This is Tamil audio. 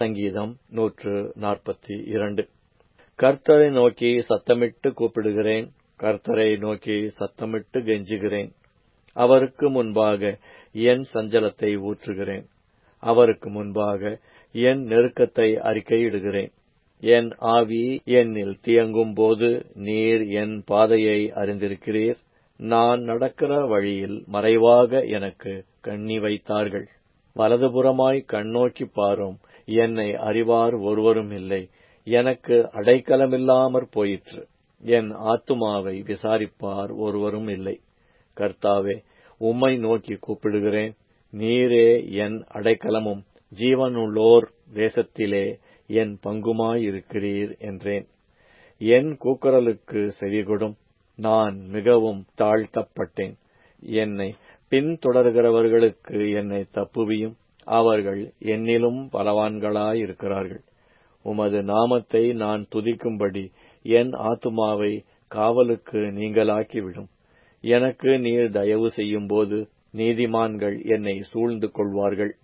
சங்கீதம் நூற்று நாற்பத்தி இரண்டு கர்த்தரை நோக்கி சத்தமிட்டு கூப்பிடுகிறேன் கர்த்தரை நோக்கி சத்தமிட்டு கெஞ்சுகிறேன் அவருக்கு முன்பாக என் சஞ்சலத்தை ஊற்றுகிறேன் அவருக்கு முன்பாக என் நெருக்கத்தை அறிக்கையிடுகிறேன் என் ஆவி என்னில் தியங்கும் போது நீர் என் பாதையை அறிந்திருக்கிறீர் நான் நடக்கிற வழியில் மறைவாக எனக்கு கண்ணி வைத்தார்கள் வலதுபுறமாய் கண்ணோக்கி பாரும் என்னை அறிவார் ஒருவரும் இல்லை எனக்கு அடைக்கலமில்லாமற் போயிற்று என் ஆத்துமாவை விசாரிப்பார் ஒருவரும் இல்லை கர்த்தாவே உம்மை நோக்கி கூப்பிடுகிறேன் நீரே என் அடைக்கலமும் ஜீவனுள்ளோர் தேசத்திலே என் பங்குமாயிருக்கிறீர் என்றேன் என் கூக்குரலுக்கு செவிகொடும் நான் மிகவும் தாழ்த்தப்பட்டேன் என்னை பின்தொடர்கிறவர்களுக்கு என்னை தப்புவியும் அவர்கள் என்னிலும் பலவான்களாயிருக்கிறார்கள் உமது நாமத்தை நான் துதிக்கும்படி என் ஆத்துமாவை காவலுக்கு நீங்களாக்கிவிடும் எனக்கு நீர் தயவு செய்யும்போது நீதிமான்கள் என்னை சூழ்ந்து கொள்வார்கள்